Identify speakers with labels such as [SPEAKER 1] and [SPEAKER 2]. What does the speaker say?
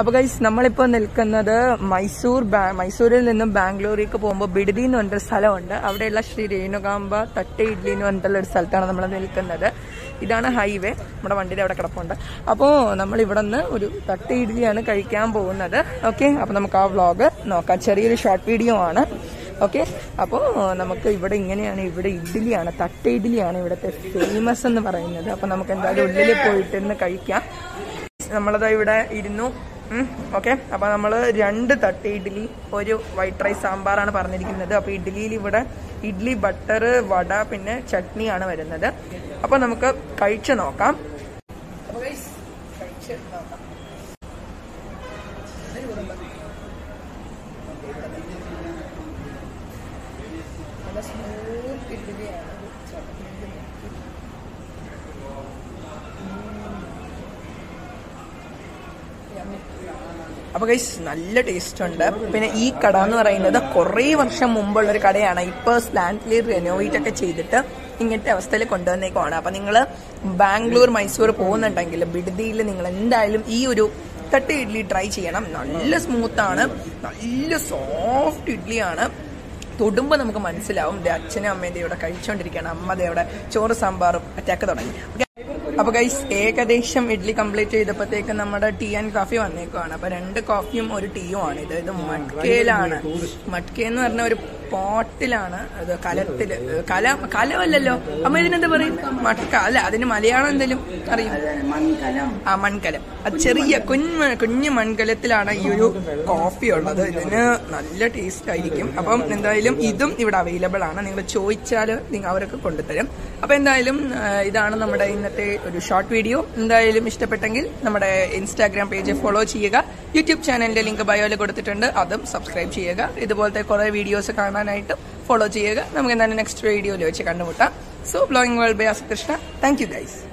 [SPEAKER 1] അപ്പൊ ഗൈസ് നമ്മളിപ്പോ നിൽക്കുന്നത് മൈസൂർ ബാ- മൈസൂരിൽ നിന്നും ബാംഗ്ലൂരേക്ക് പോകുമ്പോൾ ബിഡതി എന്ന് പറഞ്ഞൊരു സ്ഥലമുണ്ട് അവിടെയുള്ള ശ്രീ രേണുകാമ്പ തട്ട ഇഡ്ലി എന്ന് പറഞ്ഞിട്ടുള്ള ഒരു സ്ഥലത്താണ് നമ്മൾ നിൽക്കുന്നത് ഇതാണ് ഹൈവേ നമ്മുടെ വണ്ടിയുടെ അവിടെ കിടപ്പുണ്ട് അപ്പോൾ നമ്മൾ ഇവിടെ നിന്ന് ഒരു തട്ട ഇഡ്ലിയാണ് കഴിക്കാൻ പോകുന്നത് ഓക്കെ അപ്പോൾ നമുക്ക് ആ വ്ളോഗ് നോക്കാം ചെറിയൊരു ഷോർട്ട് വീഡിയോ ആണ് ഓക്കെ അപ്പോൾ നമുക്ക് ഇവിടെ ഇങ്ങനെയാണ് ഇവിടെ ഇഡ്ഡലിയാണ് തട്ട ഇഡ്ഡലിയാണ് ഇവിടുത്തെ ഫേമസ് എന്ന് പറയുന്നത് അപ്പോൾ നമുക്ക് എന്തായാലും ഉള്ളിൽ പോയിട്ടിരുന്ന് കഴിക്കാം നമ്മളത് ഇവിടെ ഇരുന്നു ഓക്കെ അപ്പൊ നമ്മൾ രണ്ട് തട്ട് ഇഡ്ഡലി ഒരു വൈറ്റ് റൈസ് സാമ്പാറാണ് പറഞ്ഞിരിക്കുന്നത് അപ്പൊ ഇഡ്ഡലിയിൽ ഇവിടെ ഇഡ്ഡലി ബട്ടർ വട പിന്നെ ചട്നിയാണ് വരുന്നത് അപ്പൊ നമുക്ക് കഴിച്ചു നോക്കാം അപ്പൊ guys, കഴിച്ച് നോക്കാം നല്ല സ്മൂത്ത് ഇഡ്ഡലിയാണ് ചട്നിയിൽ മുക്കി. അപ്പൊ ഗൈസ് നല്ല ടേസ്റ്റ് ഉണ്ട് പിന്നെ ഈ കട എന്ന് പറയുന്നത് കുറേ വർഷം മുമ്പുള്ള ഒരു കടയാണ് ഇപ്പൊ സ്ലാൻഡിൽ റെനോവേറ്റ് ഒക്കെ ചെയ്തിട്ട് ഇങ്ങനത്തെ അവസ്ഥയിൽ കൊണ്ടുവന്നേക്കുവാണ് അപ്പൊ നിങ്ങൾ ബാംഗ്ലൂർ മൈസൂർ പോകുന്നുണ്ടെങ്കിൽ ബിഡ്ദിയിൽ നിങ്ങൾ എന്തായാലും ഈ ഒരു തട്ട് ഇഡ്ഡലി ട്രൈ ചെയ്യണം നല്ല സ്മൂത്ത് ആണ് നല്ല സോഫ്റ്റ് ഇഡ്ഡലിയാണ് തൊടുമ്പോൾ നമുക്ക് മനസ്സിലാവും ദേ അച്ഛനും അമ്മയും ദേ ഇവിടെ കഴിച്ചുകൊണ്ടിരിക്കുകയാണ് അമ്മ ദേ ഇവിടെ ചോറ് സാമ്പാറും അറ്റാക്ക് തുടങ്ങി അപ്പൊ ഗൈസ് ഏകദേശം ഇഡ്ലി കംപ്ലീറ്റ് ചെയ്തപ്പോഴത്തേക്ക് നമ്മുടെ ടീ ആൻഡ് കോഫി വന്നേക്കുവാണ് അപ്പൊ രണ്ട് കോഫിയും ഒരു ടീയും ആണ് ഇത് ഇത് മട്കയിലാണ് മട്ക എന്ന് പറഞ്ഞ ഒരു പോട്ടിലാണ് അത് കലത്തില് കല കലമല്ലല്ലോ അമ്മ ഇതിനെന്താ പറയും മട്ക അല്ല അതിന് മലയാളം എന്തെങ്കിലും അറിയും ആ മൺകലം അത് ചെറിയ കുഞ്ഞ് കുഞ്ഞു മൺകലത്തിലാണ് ഈ ഒരു കോഫി ഉള്ളത് ഇതിന് നല്ല ടേസ്റ്റ് ആയിരിക്കും അപ്പം എന്തായാലും ഇതും ഇവിടെ അവൈലബിൾ ആണ് നിങ്ങൾ ചോദിച്ചാൽ നിങ്ങൾ അവരൊക്കെ കൊണ്ടുതരും അപ്പൊ എന്തായാലും ആ, ഇതാണ് നമ്മുടെ ഇന്നത്തെ ഒരു ഷോർട്ട് വീഡിയോ എന്തായാലും ഇഷ്ടപ്പെട്ടെങ്കിൽ നമ്മുടെ ഇൻസ്റ്റാഗ്രാം പേജ് ഫോളോ ചെയ്യുക യൂട്യൂബ് ചാനലിന്റെ ലിങ്ക് ബയോയിൽ കൊടുത്തിട്ടുണ്ട് അതും സബ്സ്ക്രൈബ് ചെയ്യുക ഇതുപോലത്തെ കുറെ വീഡിയോസ് കാണാനായിട്ട് ഫോളോ ചെയ്യുക നമുക്ക് എന്തായാലും നെക്സ്റ്റ് വീഡിയോയിൽ വെച്ച് കണ്ടുമുട്ടാം so blogging world bye Asakrishna thank you guys